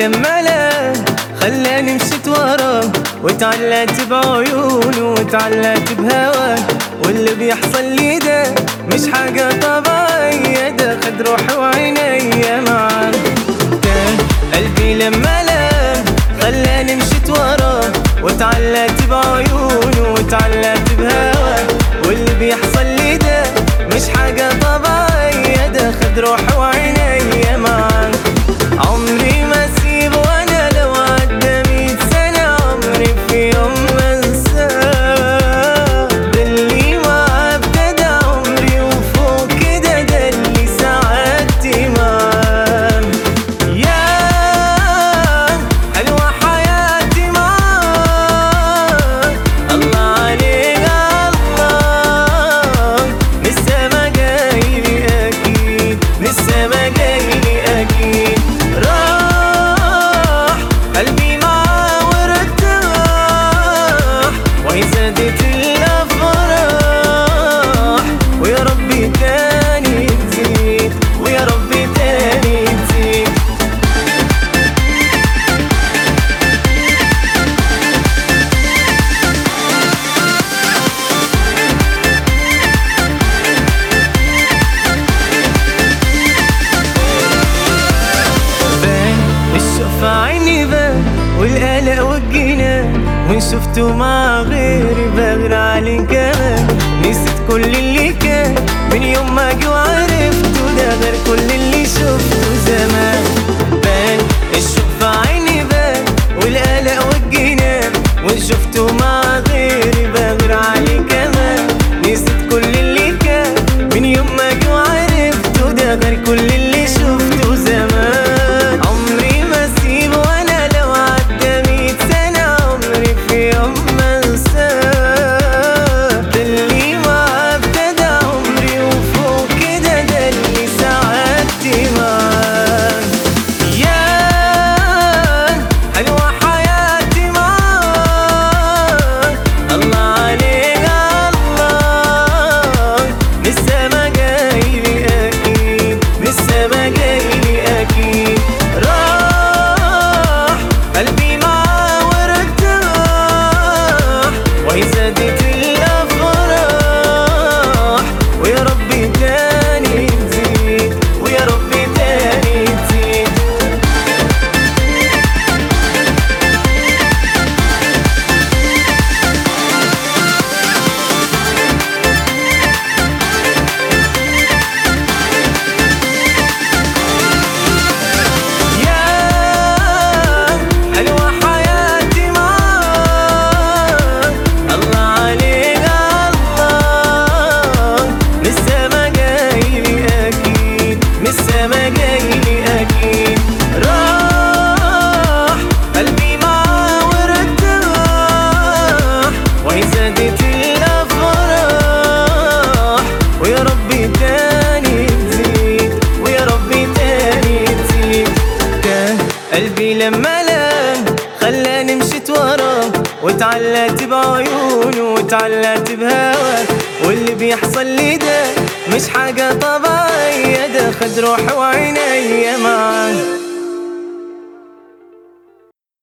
لما لا خلاني مشيت وراه وتعلقت بعيونه وتعلقت بهواه واللي بيحصل لي ده مش حاجة طبيعية ده خد روحي وعينيا معاه ده قلبي لما لا خلاني مشيت وراه وتعلقت بعيونه وتعلقت بهواه واللي بيحصل لي ده مش حاجة طبيعية ده خد روحي وعينيا معاه عمري ما اسيبه وانا لو عدى مية سنة عمري في يوم ما انساه ده اللي معاه ابتدى عمري وفوق كده ده اللي سعادتي معاه يا حلوة حياتي معاه الله عليك الله لسه ما جايلي أكيد لسه ما جايلي أكيد راح قلبي معاه وارتاح وهي زادت الأفراح ويا ربي تاني تزيد ويا ربي تاني تزيد بان الشوق في عيني بان والقلق والجنان وان شفته مع غيري بغير عليه كمان نسيت كل اللي كان من يوم ما جه وعرفته ده غير كل اللي شفته زمان بان الشوق في عيني بان والقلق والجنان وان شفته مع غيري بغير عليه كمان نسيت كل اللي كان من يوم ما جه وعرفته ده غير كل اللي شفته زمان عمري ما اسيبه وانا لو عدى مية سنة عمري في يوم ما انساه ده اللي معاه ابتدى عمري وفوق كده ده اللي سعادتي معاه يا حلوة حياتي معاه الله عليك الله لسه ما جايلي أكيد لسه ما جايلي أكيد راح قلبي معاه وارتاح وهي زادت الأفراح ويا ربي تاني تزيد ويا ربي تاني تزيد يا حلوة حياتي معاه الله عليك الله لسه ما جايلي أكيد لسه ما جايلي أكيد راح قلبي معاه وارتاح وهي زادت الأفراح ويا ربي تاني تزيد ويا ربي تاني تزيد كان قلبي لما لام خلاني مشيت وراه وتعلقت بعيونه وتعلقت بهواه واللي بيحصل لي ده مش حاجة طبيعية ده خد روحي وعينيا معاه